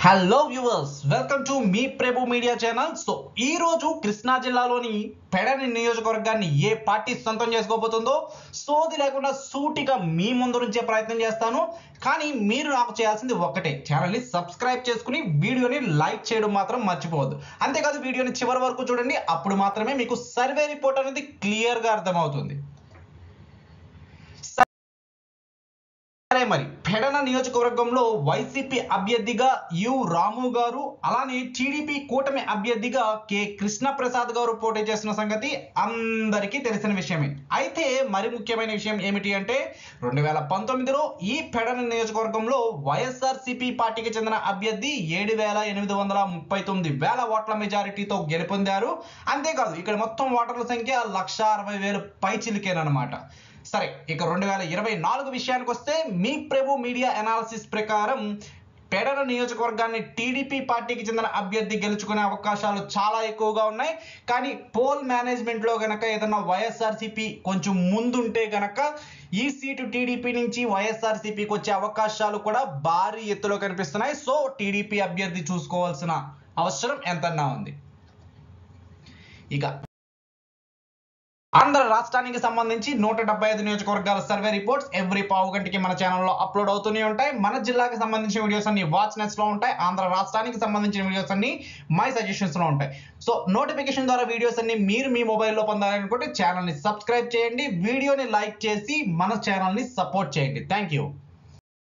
hello viewers welcome to me Prabhu media channel so ఈ రోజు కృష్ణా జిల్లాలోని పెడని నియోజకవర్గాన్ని ఏ పార్టీ సొంతం చేసుకోబోతుందో సోది లేకుండా సూటిగా మీ ముందు నుంచే ప్రయత్నం చేస్తాను కానీ మీరు నాకు చేయాల్సింది ఒక్కటే ఛానల్ని సబ్స్క్రైబ్ చేసుకుని వీడియోని లైక్ చేయడం మాత్రం మర్చిపోవద్దు అంతేకాదు వీడియోని చివరి వరకు చూడండి అప్పుడు మాత్రమే మీకు సర్వే రిపోర్ట్ అనేది క్లియర్గా అర్థమవుతుంది సరే మరి పెడన నియోజకవర్గంలో వైసీపీ అభ్యర్థిగా యు రాము గారు అలానే టీడీపీ కూటమి అభ్యర్థిగా కె కృష్ణ ప్రసాద్ గారు పోటీ చేస్తున్న సంగతి అందరికీ తెలిసిన విషయమే అయితే మరి ముఖ్యమైన విషయం ఏమిటి అంటే రెండు వేల పంతొమ్మిదిలో ఈ పెడన నియోజకవర్గంలో వైఎస్ఆర్సీపీ పార్టీకి చెందిన అభ్యర్థి ఏడు వేల ఎనిమిది వందల ముప్పై తొమ్మిది వేల ఓట్ల మెజారిటీతో గెలుపొందారు అంతేకాదు ఇక్కడ మొత్తం ఓటర్ల సంఖ్య లక్ష అరవై వేలు పైచిలికేనమాట సరే ఇక రెండు వేల ఇరవై నాలుగు విషయానికి వస్తే మీ ప్రభు మీడియా అనాలిసిస్ ప్రకారం పెడర నియోజకవర్గాన్ని టీడీపీ పార్టీకి చెందిన అభ్యర్థి గెలుచుకునే అవకాశాలు చాలా ఎక్కువగా ఉన్నాయి కానీ పోల్ మేనేజ్మెంట్లో గనక ఏదైనా వైఎస్ఆర్సీపీ కొంచెం ముందుంటే గనక ఈ సీటు టీడీపీ నుంచి వైఎస్ఆర్సీపీకి వచ్చే అవకాశాలు కూడా భారీ ఎత్తులో కనిపిస్తున్నాయి సో టీడీపీ అభ్యర్థి చూసుకోవాల్సిన అవసరం ఎంతన్నా ఉంది ఇక ఆంధ్ర రాష్ట్రానికి సంబంధించి నూట డెబ్బై ఐదు నియోజకవర్గాల సర్వే రిపోర్ట్స్ ఎవ్రీ పావు గంటకి మన ఛానల్లో అప్లోడ్ అవుతూనే ఉంటాయి మన జిల్లాకి సంబంధించిన వీడియోస్ అన్ని వాచ్ నెట్స్ లో ఉంటాయి ఆంధ్ర రాష్ట్రానికి సంబంధించిన వీడియోస్ అన్ని మై సజెషన్స్ లో ఉంటాయి సో నోటిఫికేషన్ ద్వారా వీడియోస్ అన్ని మీరు మీ మొబైల్లో పొందాలనుకుంటే ఛానల్ని సబ్స్క్రైబ్ చేయండి వీడియోని లైక్ చేసి మన ఛానల్ని సపోర్ట్ చేయండి థ్యాంక్ యూ